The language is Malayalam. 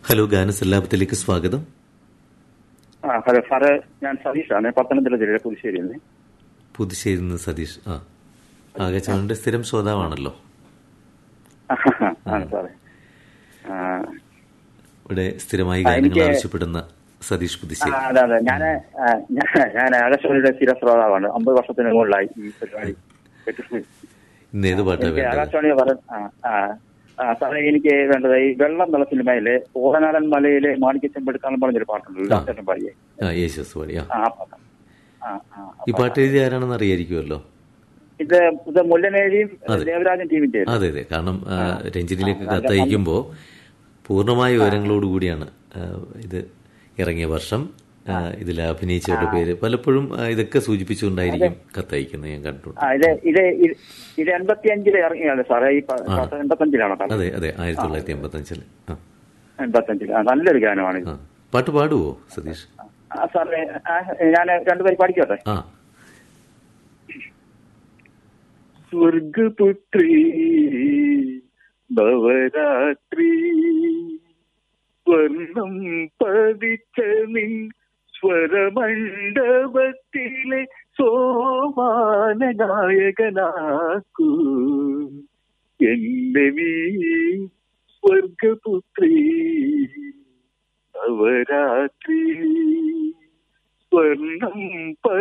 ഹലോ ഗാനസല്ലാപത്തിലേക്ക് സ്വാഗതം ആ ഹലോ സാറ് ഞാൻ സതീഷാണ് പത്തനംതിട്ട ജില്ലയിലെ പുതുശ്ശേരിയിൽ നിന്ന് പുതുശ്ശേരിയിൽ നിന്ന് സതീഷ് ആ ആകച്ചവന്റെ സ്ഥിരം ശ്രോതാവാണല്ലോ ആണ് സാറേ ആ, ഇവിടെ സ്ഥിരമായി ആ, ഗാനങ്ങൾ എനിക്ക് ആവശ്യപ്പെടുന്ന സതീഷ് ആ, പുതുശ്ശേരി അതെ അതെ ഞാൻ ഞാൻ ആകാശവാണിയുടെ സ്ഥിര ശ്രോതാവാണ് അമ്പത് വർഷത്തിന് മുകളിലായി ഈ പരിപാടി കേട്ടിട്ട്. ഇന്ന് ഏത് പാട്ടാ എനിക്ക് വേണ്ടത് ആകാശവാണി പറ ആ, ആ, ആ, സാറേ എനിക്ക് വേണ്ടത് ഈ വെള്ളം എന്നുള്ള സിനിമയിലെ ഓടനാടൻ മലയിലെ മാണിക്യച്ചെമ്പെടുക്കാന്ന് പറഞ്ഞൊരു പാട്ടുണ്ട് ലാസ്റ്റേട്ടൻ പാടിയേ ആ യേശുസ് പാടി ആ ആ ആ പാട്ട്. ആ, ആ, ആ ഈ പാട്ട് എഴുതി ആരാണെന്ന് അറിയായിരിക്കുമല്ലോ ഇത് ഇത് മുല്ലനേരിയും അതെ. ദേവരാജൻ ടീമിന്റെ അതെ അതെ കാരണം ആ, രഞ്ജിനിയിലേക്ക് കത്തയക്കുമ്പോൾ പൂർണ്ണമായ വിവരങ്ങളോടുകൂടിയാണ് ആ, ഇത് ഇറങ്ങിയ വർഷം ആ, ഇതിൽ അഭിനയിച്ചവരുടെ പേര് പലപ്പോഴും ആ, ഇതൊക്കെ സൂചിപ്പിച്ചുകൊണ്ടായിരിക്കും കത്തയക്കുന്നത് ഞാൻ കണ്ടിട്ടുണ്ട് ആ ഇത് ഇത് ഇത് ഇത് എൺപത്തി അഞ്ചില് ഇറങ്ങിയാണ് സാറേ ഈ പ- പാട്ട് എൺപത്തഞ്ചിലാണോ പാട്ട്? അതെ അതെ ആയിരത്തി തൊള്ളായിരത്തി എൺപത്തി അഞ്ചില് ആ എൺപത്തഞ്ചില് ആ നല്ലൊരു ഗാനമാണ് ഇത് ആ പാട്ട് പാടുവോ സതീഷ് ആ സാറേ ഞാൻ രണ്ടുപേര് പഠിക്കട്ടെ ആ സ്വർഗപുത്രി ഭവരാത്രി സ്വർണം പതിച്ച നിൻ സ്വരമണ്ഡപത്തിലെ സോമാന നായകനാക്കൂ എന്റെ നീ സ്വർഗപുത്രി നവരാത്രി സ്വർണം പ